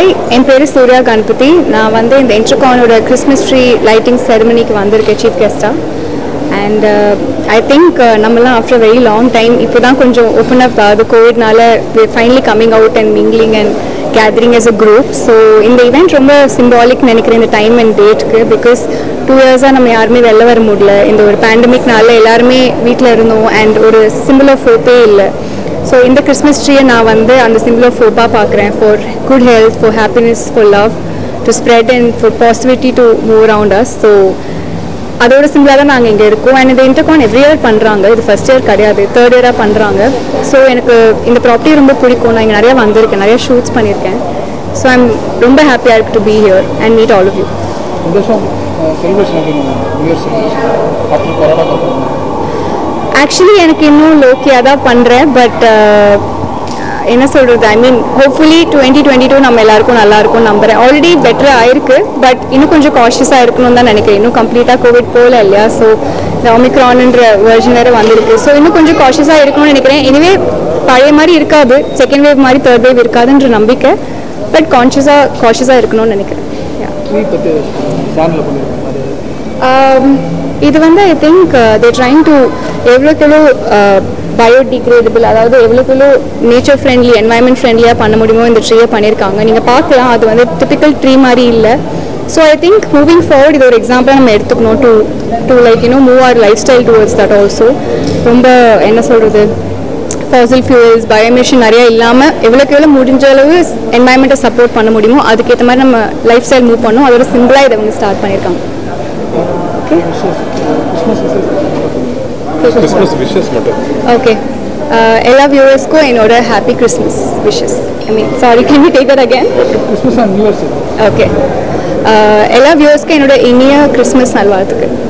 Hi என் பேர் சூர்யா கணபதி நான் வந்து இந்த இன்டர்கானோட கிறிஸ்மஸ் ட்ரீ லைட்டிங் செரமனிக்கு வந்திருக்கேன் சீஃப் கெஸ்ட்டாக அண்ட் ஐ திங்க் நம்மலாம் ஆஃப்டர் வெரி லாங் டைம் இப்போ தான் கொஞ்சம் ஓப்பன் அப் ஆகுது கோவிட்னால finally coming out and mingling and gathering as a group so இந்த இவெண்ட் ரொம்ப சிம்பாலிக் நினைக்கிறேன் இந்த டைம் அண்ட் டேட்க்கு பிகாஸ் டூ இயர்ஸாக நம்ம யாருமே வெளில வர முடியல இந்த ஒரு பேண்டமிக்னால எல்லாருமே வீட்டில் இருந்தோம் அண்ட் ஒரு சிம்பிள் ஆஃப் ஹோப்பே இல்லை ஸோ இந்த கிறிஸ்மஸ் ட்ரீயை நான் வந்து அந்த சிம்பிள் ஆஃப் ஹோப்பாக பார்க்குறேன் for good health for happiness for love to spread and for positivity to move around as so அதோட சிம்பிளாக தான் நாங்கள் இங்கே இருக்கோம் அண்ட் இந்த இன்டர்கான் எவ்ரி இயர் பண்ணுறாங்க இது ஃபஸ்ட் இயர் கிடையாது தேர்ட் இயராக பண்ணுறாங்க ஸோ எனக்கு இந்த ப்ராப்பர்ட்டி ரொம்ப பிடிக்கும் நான் இங்கே நிறைய வந்திருக்கேன் நிறைய ஷூட்ஸ் பண்ணியிருக்கேன் ஸோ ஐம் ரொம்ப ஹாப்பியாக இருக்கு to be here and meet all of you இந்த வருஷம் செலிப்ரேஷன் எப்படி new year celebration after corona அப்புறம் ஆக்சுவலி எனக்கு இன்னும் லோக்கியாக தான் பண்ணுறேன் பட் என்ன சொல்கிறது I mean hopefully twenty twenty two நம்ம எல்லாருக்கும் நல்லா இருக்கும் நம்புறேன் ஆல்ரெடி பெட்டராக ஆயிருக்கு பட் இன்னும் கொஞ்சம் காஷியஸாக இருக்கணும்னு தான் நினைக்கிறேன் இன்னும் கம்ப்ளீட்டாக கோவிட் போகல இல்லையா ஸோ இந்த ஒமிக்ரான்ன்ற வெர்ஷன் வேறு வந்திருக்கு ஸோ இன்னும் கொஞ்சம் காஷியஸாக இருக்கணும்னு நினைக்கிறேன் எனிவே பழைய மாதிரி இருக்காது செகண்ட் வேவ் மாதிரி தேர்ட் வேவ் இருக்காதுன்ற நம்பிக்கை பட் கான்ஷியஸாக காஷியஸாக இருக்கணும்னு நினைக்கிறேன் Yeah. ட்ரீ பற்றி சேனலில் பண்ணியிருக்கேன் அது Um, இது வந்து I think they trying to எவ்வளோக்கு எவ்வளோ பயோடிகிரேடபிள் அதாவது எவ்வளோக்கு எவ்வளோ நேச்சர் ஃப்ரெண்ட்லி என்வாயன்மெண்ட் ஃப்ரெண்ட்லியாக பண்ண முடியுமோ இந்த ட்ரீயை பண்ணியிருக்காங்க நீங்கள் பார்க்கலாம் அது வந்து டிபிக்கல் ட்ரீ மாதிரி இல்லை so I think moving forward இது ஒரு எக்ஸாம்பிளாக நம்ம எடுத்துக்கணும் to to like you know move our lifestyle towards that also ரொம்ப என்ன சொல்கிறது ஃபாசில் ஃபியூல்ஸ் பயோமிஷன் நிறைய இல்லாமல் எவ்வளோக்கு எவ்வளோ முடிஞ்ச அளவு என்வாயன்மெண்ட்டை சப்போர்ட் பண்ண முடியுமோ அதுக்கேற்ற மாதிரி நம்ம லைஃப் ஸ்டைல் மூவ் பண்ணோம் அதோட சிம்பிளாக இதை வந்து ஸ்டார்ட் பண்ணியிருக்காங்க கிறிஸ்மஸ் விஷஸ் மட்டும் ஓகே எல்லா வியூவர்ஸ்க்கும் என்னோட happy Christmas wishes I mean sorry can you take that again Christmas and new years okay எல்லா வியூவர்ஸ்க்கும் என்னோட இனிய கிறிஸ்மஸ் நல்வாழ்த்துக்கள்